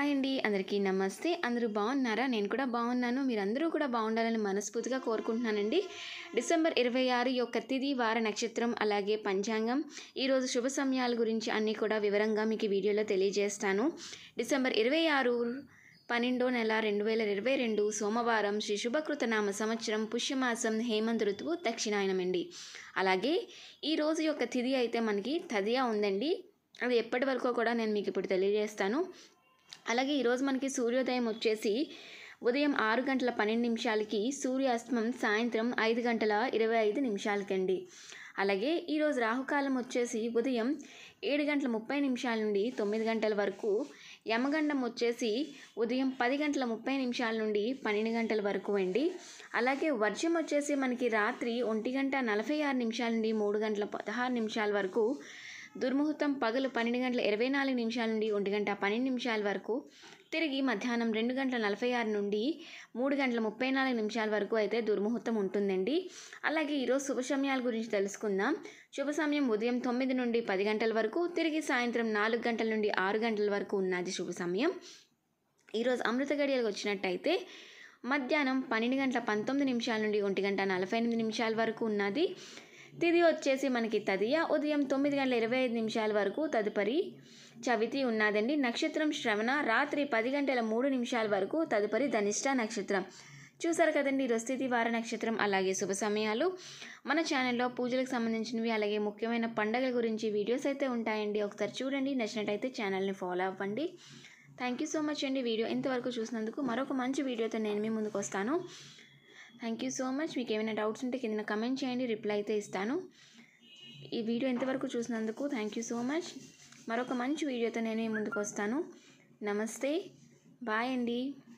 hi అండి అందరికీ నమస్తే అందరూ బాగున్నారా నేను కూడా బాగున్నాను మీరందరూ కూడా బాగుండాలని మనస్ఫూర్తిగా కోరుకుంటున్నానండి డిసెంబర్ ఇరవై ఆరు యొక్క తిది వార నక్షత్రం అలాగే పంచాంగం ఈరోజు శుభ సమయాల గురించి అన్నీ కూడా వివరంగా మీకు ఈ వీడియోలో తెలియజేస్తాను డిసెంబర్ ఇరవై ఆరు పన్నెండో నెల రెండు వేల ఇరవై రెండు సోమవారం శ్రీ శుభకృతనామ సంవత్సరం పుష్యమాసం హేమంత్ ఋతువు దక్షిణాయనం అండి అలాగే ఈ రోజు యొక్క తిథి అయితే మనకి తదియా ఉందండి అది ఎప్పటి వరకు కూడా నేను మీకు ఇప్పుడు తెలియజేస్తాను అలాగే ఈరోజు మనకి సూర్యోదయం వచ్చేసి ఉదయం ఆరు గంటల పన్నెండు నిమిషాలకి సూర్యాస్తమం సాయంత్రం ఐదు గంటల ఇరవై ఐదు నిమిషాలకండి అలాగే ఈరోజు రాహుకాలం వచ్చేసి ఉదయం ఏడు గంటల ముప్పై నిమిషాల నుండి తొమ్మిది గంటల వరకు యమగండం వచ్చేసి ఉదయం పది గంటల ముప్పై నిమిషాల నుండి పన్నెండు గంటల వరకు అండి అలాగే వర్షం వచ్చేసి మనకి రాత్రి ఒంటి గంట నలభై ఆరు నిమిషాల నుండి మూడు గంటల పదహారు నిమిషాల వరకు దుర్ముహూర్తం పగలు పన్నెండు గంటల ఇరవై నాలుగు నిమిషాల నుండి ఒంటి గంట పన్నెండు నిమిషాల వరకు తిరిగి మధ్యాహ్నం రెండు గంటల నలభై ఆరు నుండి మూడు గంటల ముప్పై నాలుగు నిమిషాల వరకు అయితే దుర్ముహూర్తం ఉంటుందండి అలాగే ఈరోజు శుభ సమయాల గురించి తెలుసుకుందాం శుభ సమయం ఉదయం తొమ్మిది నుండి పది గంటల వరకు తిరిగి సాయంత్రం నాలుగు గంటల నుండి ఆరు గంటల వరకు ఉన్నది శుభ సమయం ఈరోజు అమృత గడియలకు వచ్చినట్టయితే మధ్యాహ్నం పన్నెండు గంటల పంతొమ్మిది నిమిషాల నుండి ఒంటి గంట నలభై ఎనిమిది నిమిషాల వరకు ఉన్నది తిది వచ్చేసి మనకి తదియ ఉదయం తొమ్మిది గంటల ఇరవై ఐదు నిమిషాల వరకు తదుపరి చవితి ఉన్నదండి నక్షత్రం శ్రవణ రాత్రి పది గంటల మూడు నిమిషాల వరకు తదుపరి ధనిష్ట నక్షత్రం చూసారు కదండి ఈరోజు తిథి వార నక్షత్రం అలాగే శుభ సమయాలు మన ఛానల్లో పూజలకు సంబంధించినవి అలాగే ముఖ్యమైన పండగల గురించి వీడియోస్ అయితే ఉంటాయండి ఒకసారి చూడండి నచ్చినట్టయితే ఛానల్ని ఫాలో అవ్వండి థ్యాంక్ యూ సో మచ్ అండి వీడియో ఇంతవరకు చూసినందుకు మరొక మంచి వీడియోతో నేను మీ ముందుకు వస్తాను థ్యాంక్ యూ సో మచ్ మీకు ఏమైనా డౌట్స్ ఉంటే కింద కమెంట్ చేయండి రిప్లై అయితే ఇస్తాను ఈ వీడియో ఇంతవరకు చూసినందుకు థ్యాంక్ యూ సో మచ్ మరొక మంచి వీడియోతో నేను మీ ముందుకు వస్తాను నమస్తే బాయ్ అండి